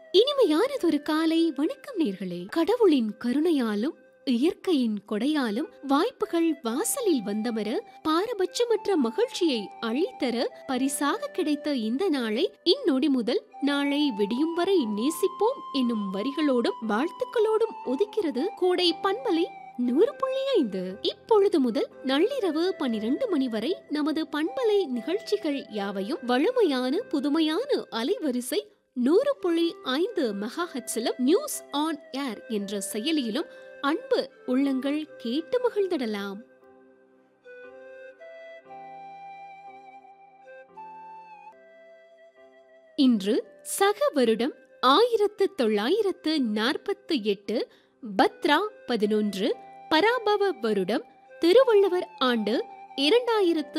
இனிமையானதொரு காலை வணக்கம் நேர்களே கடவுளின் கருணையாலும் இயற்கையின் கொடையாலும் வாய்ப்புகள் வாசலில் வந்தமர பாரபட்சமற்ற மகிழ்ச்சியை அள்ளித்தர பரிசாக கிடைத்த இந்த நாளை இந்நொடி முதல் நாளை விடியும் வரை நேசிப்போம் என்னும் வரிகளோடும் வாழ்த்துக்களோடும் ஒதுக்கிறது கோடை பண்பலை நூறு புள்ளி ஐந்து இப்பொழுது முதல் நள்ளிரவு பனிரெண்டு மணி வரை நமது பண்பலை நிகழ்ச்சிகள் யாவையும் வழமையான புதுமையான அலைவரிசை நூறு புள்ளி ஐந்து மெகாஹட்ஸிலும் நியூஸ் ஆன் ஏர் என்ற செயலியிலும் அன்பு உள்ளங்கள் கேட்டு மகிழ்ந்திடலாம் இன்று சக வருடம் ஆயிரத்து தொள்ளாயிரத்து நாற்பத்து எட்டு பத்ரா பதினொன்று பராபவ வருடம் திருவள்ளுவர் ஆண்டு இரண்டாயிரத்து